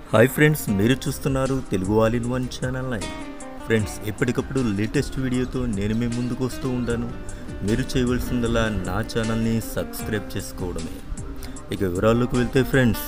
hi friends మీరు చూస్తున్నారు Telugu all in one channel nine friends ఎప్పటికప్పుడు లేటెస్ట్ వీడియోతో నేను మీ ముందుకు వస్తూ ఉంటాను మీరు చేయవలసిందల్లా నా ఛానల్ని సబ్స్క్రైబ్ చేసుకోవడమే ఇక వివరాల్లోకి వెళ్తే ఫ్రెండ్స్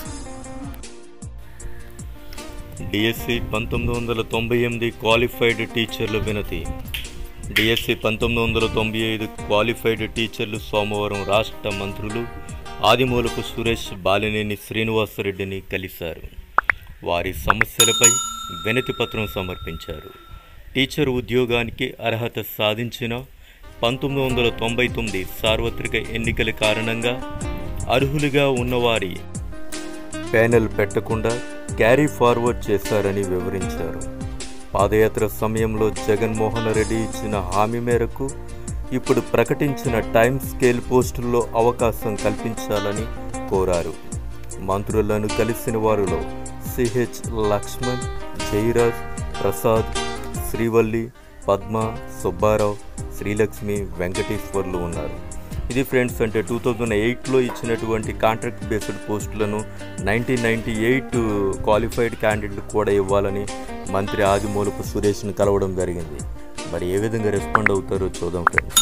డిఎస్సి పంతొమ్మిది వందల తొంభై ఎనిమిది క్వాలిఫైడ్ టీచర్ల వినతి డిఎస్సి పంతొమ్మిది వందల తొంభై ఐదు క్వాలిఫైడ్ టీచర్లు సోమవారం రాష్ట్ర మంత్రులు ఆదిమూలపు సురేష్ బాలినేని శ్రీనివాసరెడ్డిని కలిశారు వారి సమస్యలపై వినతి పత్రం సమర్పించారు టీచర్ ఉద్యోగానికి అర్హత సాధించిన పంతొమ్మిది వందల తొంభై తొమ్మిది సార్వత్రిక ఎన్నికల కారణంగా అర్హులుగా ఉన్నవారి ప్యానెల్ పెట్టకుండా క్యారీ ఫార్వర్డ్ చేశారని వివరించారు పాదయాత్ర సమయంలో జగన్మోహన్ రెడ్డి ఇచ్చిన హామీ మేరకు ఇప్పుడు ప్రకటించిన టైం స్కేల్ పోస్టుల్లో అవకాశం కల్పించాలని కోరారు మంత్రులను కలిసిన వారిలో సిహెచ్ లక్ష్మణ్ జయరాజ్ ప్రసాద్ శ్రీవల్లి పద్మ సుబ్బారావు శ్రీలక్ష్మి వెంకటేశ్వర్లు ఉన్నారు ఇది ఫ్రెండ్స్ అంటే టూ థౌజండ్ ఎయిట్లో ఇచ్చినటువంటి కాంట్రాక్ట్ బేస్డ్ పోస్టులను nineteen ninety eight qualified candidate కూడా ఇవ్వాలని మంత్రి ఆదిమూలపు సురేష్ను కలవడం జరిగింది మరి ఏ విధంగా రెస్పాండ్ అవుతారో చూద్దాం ఫ్రెండ్స్